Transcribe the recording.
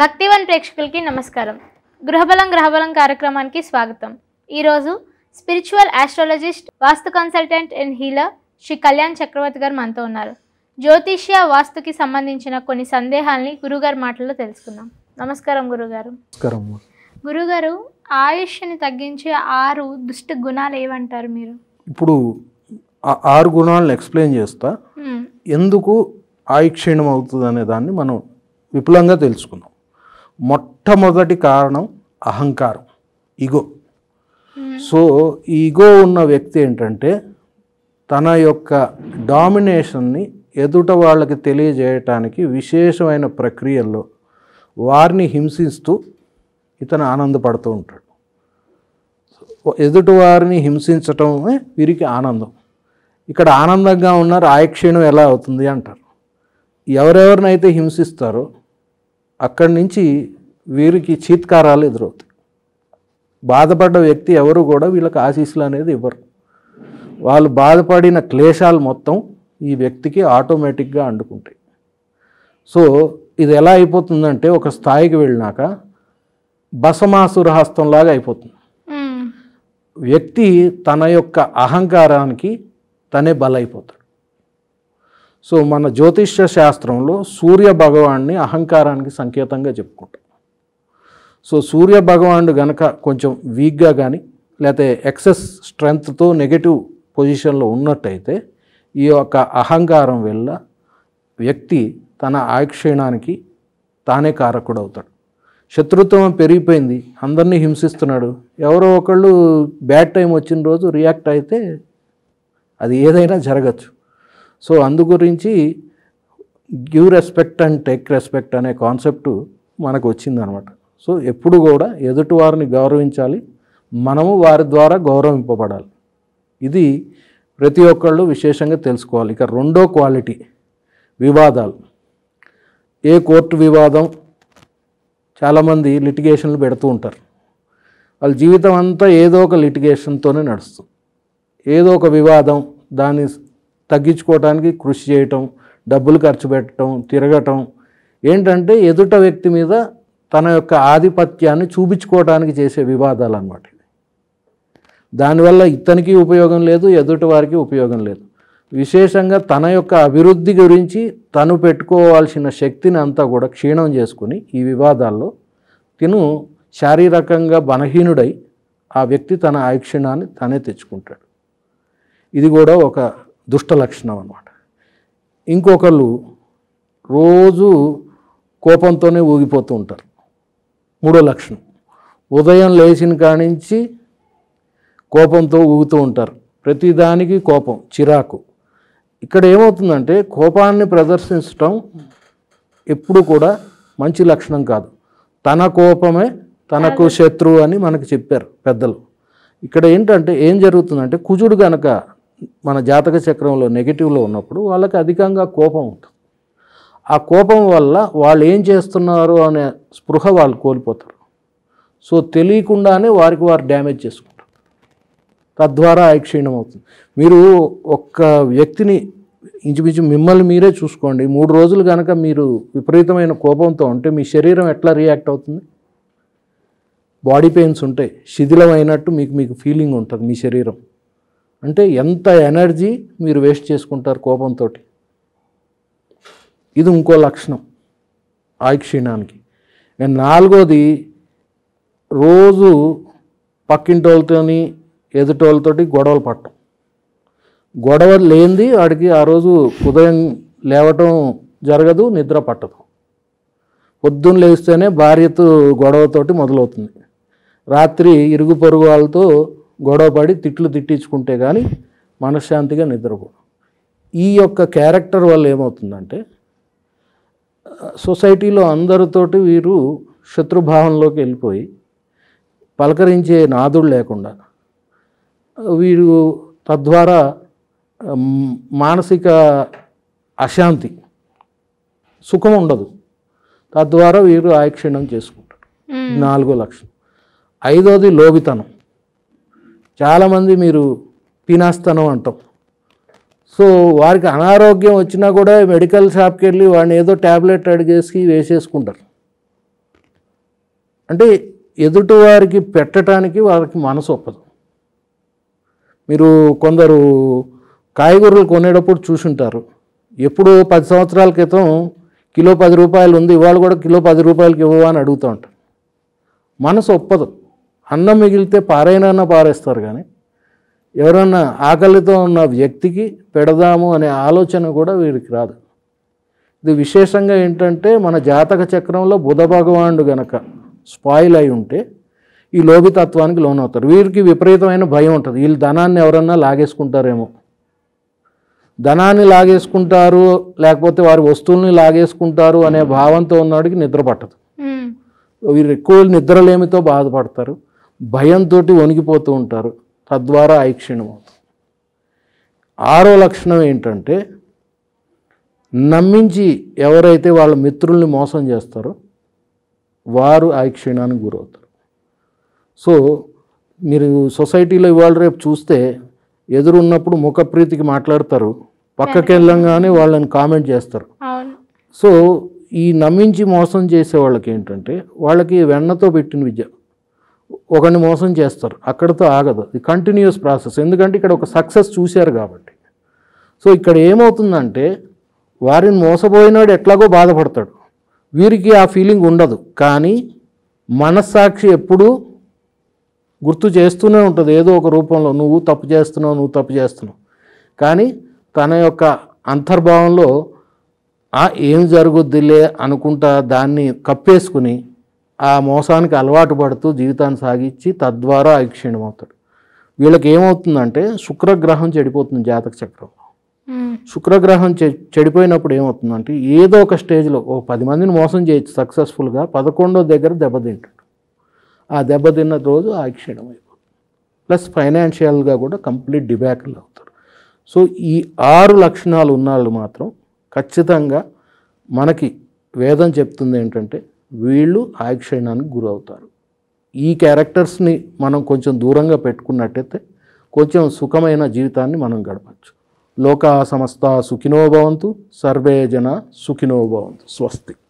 భక్తివన్ ప్రేక్షకులకి నమస్కారం గృహబలం గ్రహబలం కార్యక్రమానికి స్వాగతం ఈరోజు spiritual astrologist vastu consultant and healer Shri Kalyan Chakravarthy garu మనతో ఉన్నారు జ్యోతిష్య వాస్తుకి సంబంధించిన కొన్ని సందేహాల్ని గురుగారి మాటల్లో తెలుసుకుందాం నమస్కారం గురుగారు నమస్కారం అమ్మా. గురుగారు ఆయుష్ని తగ్గించే ఆరు దుష్ట గుణాలు ఏమంటారు మీరు ఇప్పుడు ఆ ఆరు గుణాలను ఎక్స్ప్లెయిన్ చేస్తా మ్మ్. ఎందుకు ఆయుక్షీణం అవుతుంది అనే దాన్ని మనం విపులంగా తెలుసుకుందాం మొట్టమొదటి కారణం అహంకారం ఈగో సో ఈ ఈగో ఉన్న వ్యక్తి ఏంటంటే తన యొక్క డామినేషన్ని ఎదుట వాళ్ళకి తెలియజేయటానికి విశేషమైన ప్రక్రియల్లో వారిని హింసిస్తూ ఇతను ఆనందపడుతూ ఉంటాడు ఎదుటి వారిని హింసించటమే వీరికి ఆనందం ఇక్కడ ఆనందంగా ఉన్నారు ఆయక్షీణం ఎలా అవుతుంది అంటారు ఎవరెవరినైతే హింసిస్తారో అక్కడి నుంచి వీరికి చీత్కారాలు ఎదురవుతాయి బాధపడ్డ వ్యక్తి ఎవరు కూడా వీళ్ళకి ఆశీస్సులు అనేది ఇవ్వరు వాళ్ళు బాధపడిన క్లేశాలు మొత్తం ఈ వ్యక్తికి ఆటోమేటిక్గా అండుకుంటాయి సో ఇది ఎలా అయిపోతుందంటే ఒక స్థాయికి వెళ్ళినాక బసమాసుర హస్తంలాగా అయిపోతుంది మ్మ్. వ్యక్తి తన యొక్క అహంకారానికి తనే బలైపోతాడు సో మన జ్యోతిష్య శాస్త్రంలో సూర్య భగవాన్ని అహంకారానికి సంకేతంగా చెప్పుకుంటాం సో సూర్య భగవానుడు గనక కొంచెం వీక్గా కానీ లేకపోతే ఎక్సెస్ స్ట్రెంగ్త్తో నెగటివ్ పొజిషన్లో ఉన్నట్టయితే ఈ యొక్క అహంకారం వల్ల వ్యక్తి తన ఆయుక్షీణానికి తానే కారకుడు అవుతాడు శత్రుత్వం పెరిగిపోయింది అందరినీ హింసిస్తున్నాడు ఎవరో ఒకళ్ళు బ్యాడ్ టైం వచ్చిన రోజు రియాక్ట్ అయితే అది ఏదైనా జరగచ్చు సో అందు గురించి give respect and take respect అనే కాన్సెప్ట్ మనకు వచ్చిందనమాట సో ఎప్పుడు కూడా ఎదుటి వారిని గౌరవించాలి మనము వారి ద్వారా గౌరవింపబడాలి ఇది ప్రతి ఒక్కళ్ళు విశేషంగా తెలుసుకోవాలి ఇక రెండో క్వాలిటీ వివాదాలు ఏ కోర్టు వివాదం చాలామంది లిటిగేషన్లు పెడుతూ ఉంటారు వాళ్ళ జీవితం అంతా ఏదో ఒక లిటిగేషన్తోనే నడుస్తుంది ఏదో ఒక వివాదం దాన్ని తగ్గించుకోవడానికి కృషి చేయటం డబ్బులు ఖర్చు పెట్టడం తిరగటం ఏంటంటే ఎదుట వ్యక్తి మీద తన యొక్క ఆధిపత్యాన్ని చూపించుకోవడానికి చేసే వివాదాలు అన్నమాట ఇవి దానివల్ల ఇతనికి ఉపయోగం లేదు ఎదుటి వారికి ఉపయోగం లేదు విశేషంగా తన యొక్క అభివృద్ధి గురించి తను పెట్టుకోవాల్సిన శక్తిని అంతా కూడా క్షీణం చేసుకుని ఈ వివాదాల్లో తిను శారీరకంగా బలహీనుడై ఆ వ్యక్తి తన ఆయుక్షీణాన్ని తనే తెచ్చుకుంటాడు ఇది కూడా ఒక దుష్ట లక్షణం అన్నమాట ఇంకొకళ్ళు రోజు కోపంతోనే ఊగిపోతూ ఉంటారు మూడో లక్షణం ఉదయం లేచిన కానించి కోపంతో ఊగుతూ ఉంటారు ప్రతిదానికి కోపం చిరాకు ఇక్కడ ఏమవుతుందంటే కోపాన్ని ప్రదర్శించటం ఎప్పుడు కూడా మంచి లక్షణం కాదు తన కోపమే తనకు శత్రువు అని మనకు చెప్పారు పెద్దలు ఇక్కడ ఏంటంటే ఏం జరుగుతుందంటే కుజుడు గనక మన జాతక చక్రంలో నెగిటివ్లో ఉన్నప్పుడు వాళ్ళకి అధికంగా కోపం ఉంటుంది ఆ కోపం వల్ల వాళ్ళు ఏం చేస్తున్నారు అనే స్పృహ వాళ్ళు కోల్పోతారు సో తెలియకుండానే వారికి వారు డ్యామేజ్ చేసుకుంటారు తద్వారా క్షీణం అవుతుంది మీరు ఒక్క వ్యక్తిని ఇంచుమించు మిమ్మల్ని మీరే చూసుకోండి మూడు రోజులు కనుక మీరు విపరీతమైన కోపంతో ఉంటే మీ శరీరం ఎట్లా రియాక్ట్ అవుతుంది బాడీ పెయిన్స్ ఉంటాయి శిథిలమైనట్టు మీకు మీకు ఫీలింగ్ ఉంటుంది మీ శరీరం అంటే ఎంత ఎనర్జీ మీరు వేస్ట్ చేసుకుంటారు కోపంతో ఇది ఇంకో లక్షణం ఆయుక్షీణానికి అండ్ నాలుగోది రోజు పక్కింటోళ్ళతోని ఎదుటోళ్ళతోటి గొడవలు పట్టడం గొడవ లేనిది వాడికి ఆ రోజు ఉదయం లేవటం జరగదు నిద్ర పట్టదు పొద్దున్న లేస్తేనే భార్యతో గొడవతోటి మొదలవుతుంది రాత్రి ఇరుగు పొరుగు వాళ్ళతో గొడవ పడి తిట్లు తిట్టించుకుంటే కానీ మనశ్శాంతిగా నిద్రపోదు ఈ యొక్క క్యారెక్టర్ వల్ల ఏమవుతుందంటే ఆ, సొసైటీలో అందరితోటి వీరు శత్రుభావంలోకి వెళ్ళిపోయి పలకరించే నాదుడు లేకుండా వీరు తద్వారా మ్, మానసిక అశాంతి సుఖం ఉండదు తద్వారా వీరు ఆయుక్షీణం చేసుకుంటారు మ్మ్. నాలుగో లక్షణం ఐదోది లోబితనం చాలామంది మీరు పినాస్తనం అంటాం సో వారికి అనారోగ్యం వచ్చినా కూడా మెడికల్ షాప్కి వెళ్ళి వాడిని ఏదో ట్యాబ్లెట్ అడిగేసి వేసేసుకుంటారు అంటే ఎదుటివారికి పెట్టడానికి వారికి మనసు ఒప్పదు మీరు కొందరు కాయగూరలు కొనేటప్పుడు చూసుంటారు ఎప్పుడో పది సంవత్సరాల క్రితం కిలో పది రూపాయలు ఉంది ఇవాళ కూడా కిలో పది రూపాయలకి ఇవ్వవా అని అడుగుతూ ఉంటారు మనసు ఒప్పదు అన్నం మిగిలితే పారైనా పారేస్తారు కానీ ఎవరన్నా ఆకలితో ఉన్న వ్యక్తికి పెడదాము అనే ఆలోచన కూడా వీరికి రాదు ఇది విశేషంగా ఏంటంటే మన జాతక చక్రంలో బుధ భగవానుడు గనక స్పాయిల్ అయి ఉంటే ఈ లోభితత్వానికి లోనవుతారు వీరికి విపరీతమైన భయం ఉంటుంది వీళ్ళు ధనాన్ని ఎవరన్నా లాగేసుకుంటారేమో ధనాన్ని లాగేసుకుంటారు లేకపోతే వారి వస్తువుల్ని లాగేసుకుంటారు అనే భావంతో ఉన్నవాడికి నిద్ర పట్టదు ఉమ్, వీరు ఎక్కువ నిద్రలేమితో బాధపడతారు భయంతో వణికిపోతూ ఉంటారు తద్వారా ఐక్షీణం అవుతుంది ఆరో లక్షణం ఏంటంటే నమ్మించి ఎవరైతే వాళ్ళ మిత్రుల్ని మోసం చేస్తారో వారు ఐక్షీణానికి గురవుతారు సో మీరు సొసైటీలో ఇవాళ రేపు చూస్తే ఎదురున్నప్పుడు ముఖప్రీతికి మాట్లాడతారు పక్కకి వెళ్ళంగానే వాళ్ళని కామెంట్ చేస్తారు అవును సో ఈ నమ్మించి మోసం చేసే వాళ్ళకి ఏంటంటే వాళ్ళకి వెన్నతో పెట్టిన విద్య ఒకరిని మోసం చేస్తారు అక్కడితో ఆగదు ఇది కంటిన్యూస్ ప్రాసెస్ ఎందుకంటే ఇక్కడ ఒక సక్సెస్ చూశారు కాబట్టి సో ఇక్కడ ఏమవుతుందంటే వారిని మోసపోయినాడు ఎట్లాగో బాధపడతాడు వీరికి ఆ ఫీలింగ్ ఉండదు కానీ మనస్సాక్షి ఎప్పుడూ గుర్తు చేస్తూనే ఉంటుంది ఏదో ఒక రూపంలో నువ్వు తప్పు చేస్తున్నావు నువ్వు తప్పు చేస్తున్నావు కానీ తన యొక్క అంతర్భావంలో "ఆ, ఏం జరుగుద్దిలే అనుకుంటా దాన్ని కప్పేసుకుని ఆ మోసానికి అలవాటు పడుతూ జీవితాన్ని సాగించి తద్వారా ఐక్షీణం అవుతాడు వీళ్ళకి ఏమవుతుందంటే శుక్రగ్రహం చెడిపోతుంది జాతక చక్రంలో ఉమ్, శుక్రగ్రహం చె చెడిపోయినప్పుడు ఏమవుతుందంటే ఏదో ఒక స్టేజ్లో ఓ పది మందిని మోసం చేయొచ్చు సక్సెస్ఫుల్గా పదకొండో దగ్గర దెబ్బతింటాడు ఆ దెబ్బతిన్న రోజు ఆ క్షీణం అయిపోతుంది ప్లస్ ఫైనాన్షియల్గా కూడా కంప్లీట్ డిబ్యాకిల్ అవుతారు సో ఈ ఆరు లక్షణాలు ఉన్నాళ్ళు మాత్రం ఖచ్చితంగా మనకి వేదం చెప్తుంది ఏంటంటే వీళ్ళు ఆయుక్షీణానికి గురవుతారు ఈ క్యారెక్టర్స్ని మనం కొంచెం దూరంగా పెట్టుకున్నట్టయితే కొంచెం సుఖమైన జీవితాన్ని మనం గడపచ్చు లోకా సమస్త సుఖినో భవంతు సర్వే జన సుఖినో భవంతు స్వస్తి